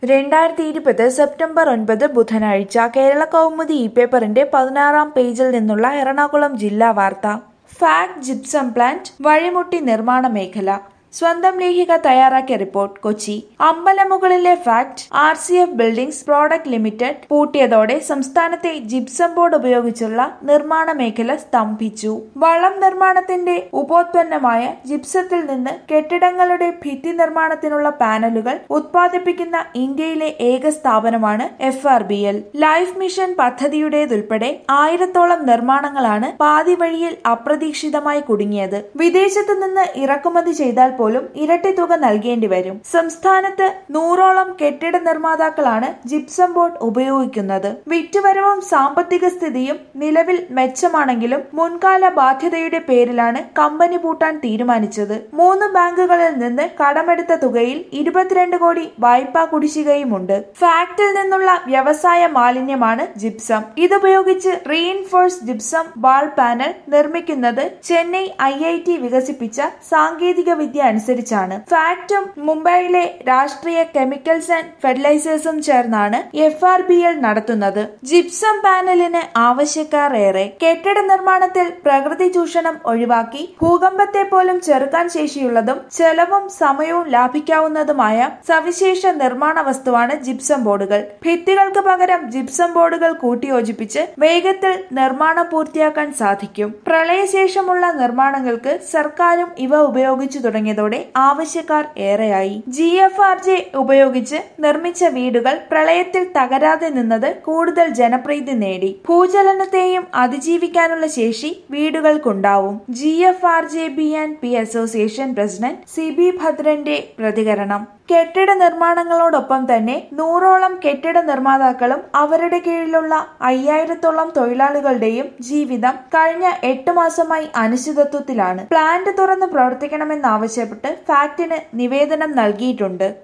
രണ്ടായിരത്തി ഇരുപത് സെപ്റ്റംബർ ഒൻപത് ബുധനാഴ്ച കേരള കൗമുദി ഇ പേപ്പറിന്റെ പതിനാറാം പേജിൽ നിന്നുള്ള എറണാകുളം ജില്ലാ വാർത്ത ഫാക്ട് ജിപ്സം പ്ലാന്റ് വഴിമുട്ടി നിർമ്മാണ മേഖല സ്വന്തം ലേഖിക തയ്യാറാക്കിയ റിപ്പോർട്ട് കൊച്ചി അമ്പലമുകളിലെ FACT R C F buildings product limited പൂട്ടിയതോടെ സംസ്ഥാനത്തെ ജിപ്സം ബോർഡ് ഉപയോഗിച്ചുള്ള നിർമ്മാണ മേഖല സ്തംഭിച്ചു വളം നിർമ്മാണത്തിന്റെ ഉപോത്പന്നമായ ജിപ്സത്തിൽ നിന്ന് കെട്ടിടങ്ങളുടെ ഭിത്തി നിർമ്മാണത്തിനുള്ള പാനലുകൾ ഉത്പാദിപ്പിക്കുന്ന ഇന്ത്യയിലെ ഏക സ്ഥാപനമാണ് F R B L life mission പദ്ധതിയുടേതുൾപ്പെടെ ആയിരത്തോളം നിർമ്മാണങ്ങളാണ് പാതി വഴിയിൽ അപ്രതീക്ഷിതമായി കുടുങ്ങിയത് വിദേശത്ത് നിന്ന് ഇറക്കുമതി ചെയ്താൽ പോലും ഇരട്ടി തുക നൽകേണ്ടി വരും സംസ്ഥാനത്ത് നൂറോളം കെട്ടിട നിർമ്മാതാക്കളാണ് ജിപ്സം ബോർഡ് ഉപയോഗിക്കുന്നത് വിറ്റുവരവും സാമ്പത്തിക സ്ഥിതിയും നിലവിൽ മെച്ചമാണെങ്കിലും മുൻകാല ബാധ്യതയുടെ പേരിലാണ് കമ്പനി പൂട്ടാൻ തീരുമാനിച്ചത് മൂന്ന് ബാങ്കുകളിൽ നിന്ന് കടമെടുത്ത തുകയിൽ ഇരുപത്തിരണ്ട് കോടി വായ്പാ കുടിശ്ശികയുമുണ്ട് ഫാക്ടിൽ നിന്നുള്ള വ്യവസായ മാലിന്യമാണ് ജിപ്സം ഇതുപയോഗിച്ച് റീഇൻഫോഴ്സ് ജിപ്സം വാൾ പാനൽ നിർമ്മിക്കുന്നത് ചെന്നൈ ഐ ഐ ടി വികസിപ്പിച്ച സാങ്കേതിക വിദ്യ അനുസരിച്ചാണ് ഫാക്ടും മുംബൈയിലെ രാഷ്ട്രീയ കെമിക്കൽസ് ആൻഡ് ഫെർട്ടിലൈസേഴ്സും ചേർന്നാണ് എഫ് ആർ ബി എൽ നടത്തുന്നത് ജിപ്സം പാനലിന് ആവശ്യക്കാർ ഏറെ കെട്ടിട നിർമ്മാണത്തിൽ പ്രകൃതി ചൂഷണം ഒഴിവാക്കി ഭൂകമ്പത്തെ പോലും ചെറുക്കാൻ ശേഷിയുള്ളതും ചെലവും സമയവും ലാഭിക്കാവുന്നതുമായ സവിശേഷ നിർമ്മാണ വസ്തുവാണ് ജിപ്സം ബോർഡുകൾ ഭിത്തികൾക്ക് പകരം ജിപ്സം ബോർഡുകൾ കൂട്ടിയോജിപ്പിച്ച് വേഗത്തിൽ നിർമ്മാണം പൂർത്തിയാക്കാൻ സാധിക്കും പ്രളയശേഷമുള്ള നിർമ്മാണങ്ങൾക്ക് സർക്കാരും ഇവ ഉപയോഗിച്ചു തുടങ്ങിയതോടെ ആവശ്യക്കാർ ഏറെയായി ജി എഫ് ആർ ജെ ഉപയോഗിച്ച് നിർമ്മിച്ച വീടുകൾ പ്രളയത്തിൽ തകരാതെ നിന്നത് കൂടുതൽ ജനപ്രീതി നേടി ഭൂചലനത്തെയും അതിജീവിക്കാനുള്ള ശേഷി വീടുകൾക്കുണ്ടാവും G F R G B and P association president C B ഭദ്രന്റെ പ്രതികരണം കെട്ടിട നിർമ്മാണങ്ങളോടൊപ്പം തന്നെ നൂറോളം കെട്ടിട നിർമ്മാതാക്കളും അവരുടെ കീഴിലുള്ള അയ്യായിരത്തോളം തൊഴിലാളികളുടെയും ജീവിതം കഴിഞ്ഞ എട്ട് മാസമായി അനിശ്ചിതത്വത്തിലാണ് പ്ലാന്റ് തുറന്ന് പ്രവർത്തിക്കണമെന്നാവശ്യപ്പെട്ട് ഫാക്ടിന് നിവേദനം നൽകിയിട്ടുണ്ട്